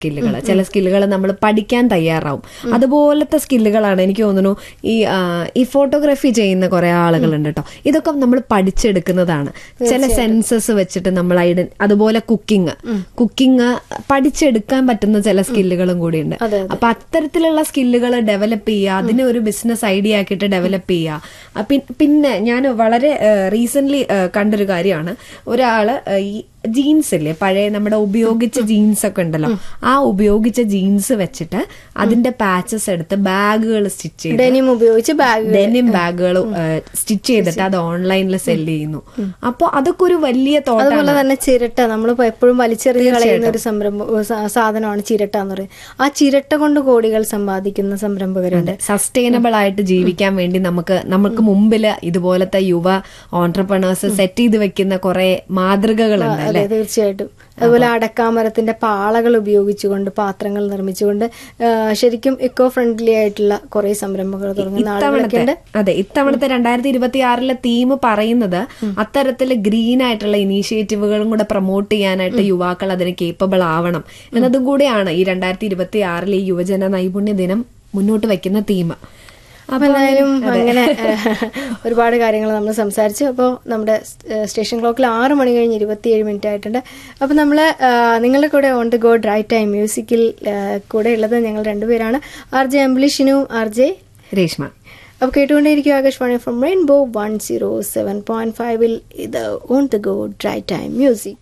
സ്കില്ലുകൾ ചില സ്കില്ലുകൾ നമ്മൾ പഠിക്കാൻ തയ്യാറാവും അതുപോലത്തെ സ്കില്ലുകളാണ് എനിക്ക് തോന്നുന്നു ഈ ആ, ഈ ഫോട്ടോഗ്രാഫി ചെയ്യുന്ന കുറെ ആളുകളുണ്ട് കേട്ടോ ഇതൊക്കെ നമ്മൾ പഠിച്ചെടുക്കുന്നതാണ് ചില സെൻസസ് വെച്ചിട്ട് നമ്മൾ ഐഡൻ അതുപോലെ കുക്കിംഗ് കുക്കിംഗ് പഠിച്ചെടുക്കാൻ പറ്റുന്ന ചില സ്കില്ലുകളും കൂടിയുണ്ട് അപ്പൊ അത്തരത്തിലുള്ള സ്കില്ലുകൾ ഡെവലപ്പ് ചെയ്യുക അതിനെ ഒരു ബിസിനസ് ഐഡിയ ആക്കിയിട്ട് ഡെവലപ്പ് ചെയ്യുക ആ, പിൻ- പിന്നെ ഞാൻ വളരെ റീസെന്റ് കണ്ടൊരു കാര്യമാണ് ഒരാള് ആ, ഈ ജീൻസ് ഇല്ലേ പഴയ നമ്മുടെ ഉപയോഗിച്ച ജീൻസ് ഒക്കെ ഉണ്ടല്ലോ ആ ഉപയോഗിച്ച ജീൻസ് വെച്ചിട്ട് അതിന്റെ പാച്ചസ് എടുത്ത് ബാഗുകൾ സ്റ്റിച്ച് ചെയ്ത് ഡെനിം ഉപയോഗിച്ച് ബാഗ് ഡെനിം ബാഗുകൾ സ്റ്റിച്ച് ചെയ്തിട്ട് അത് ഓൺലൈനിൽ സെല് ചെയ്യുന്നു അപ്പൊ അതൊക്കെ ഒരു വലിയ തോട്ടാണ് അതുപോലെ തന്നെ ചിരട്ട നമ്മൾ എപ്പോഴും വലിച്ചെറിഞ്ഞ് കളയുന്ന ഒരു സംരംഭം സ- സാധനമാണ് ചിരട്ട എന്ന് പറയുന്നത് ആ ചിരട്ട കൊണ്ട് കോടികൾ സമ്പാദിക്കുന്ന സംരംഭകരുണ്ട് സസ്റ്റൈനബിൾ ആയിട്ട് ജീവിക്കാൻ വേണ്ടി നമുക്ക് നമുക്ക് മുമ്പില് ഇതുപോലത്തെ യുവ ഓൺടർപ്രണേഴ്സ് സെറ്റ് ചെയ്ത് വെക്കുന്ന കുറെ മാതൃകകളുണ്ട് അതെ തീർച്ചയായിട്ടും അതുപോലെ അടക്കാമരത്തിന്റെ പാളകൾ ഉപയോഗിച്ചുകൊണ്ട് പാത്രങ്ങൾ നിർമ്മിച്ചുകൊണ്ട് ആ, ശരിക്കും ഇക്കോ ഫ്രണ്ട്ലി ആയിട്ടുള്ള കുറെ സംരംഭങ്ങൾ തുടങ്ങുന്ന ആളുകളൊക്കെ ഉണ്ട് ഇത്തവണത്തെ അതെ ഇത്തവണത്തെ രണ്ടായിരത്തി ഇരുപത്തി ആറിലെ തീം പറയുന്നത് അത്തരത്തില് ഗ്രീൻ ആയിട്ടുള്ള ഇനീഷ്യേറ്റീവുകളും കൂടെ പ്രൊമോട്ട് ചെയ്യാനായിട്ട് യുവാക്കൾ അതിന് കേപ്പബിൾ ആവണം എന്നതും കൂടെയാണ് ഈ രണ്ടായിരത്തി ഇരുപത്തി ആറിലെ ഈ യുവജന നൈപുണ്യ ദിനം മുന്നോട്ട് വെക്കുന്ന തീം അപ്പൊ എന്തായാലും അങ്ങനെ ഒരുപാട് കാര്യങ്ങൾ നമ്മൾ സംസാരിച്ചു അപ്പോൾ നമ്മുടെ സ്റ്റേഷൻ ക്ലോക്കിൽ ആറ് മണി കഴിഞ്ഞ് ഇരുപത്തിയേഴ് മിനിറ്റ് ആയിട്ടുണ്ട് അപ്പോൾ നമ്മൾ നിങ്ങളുടെ കൂടെ on the go drive time മ്യൂസിക്കിൽ കൂടെ ഉള്ളത് ഞങ്ങൾ രണ്ടുപേരാണ് ആർ ജെ അംബ്ലിഷിനും ആർ ജെ രേഷ്മ അപ്പോൾ കേട്ടുകൊണ്ടേയിരിക്കും Akashvani from rainbow one zero seven point ഫൈവിൽ ഇത് on the go drive time music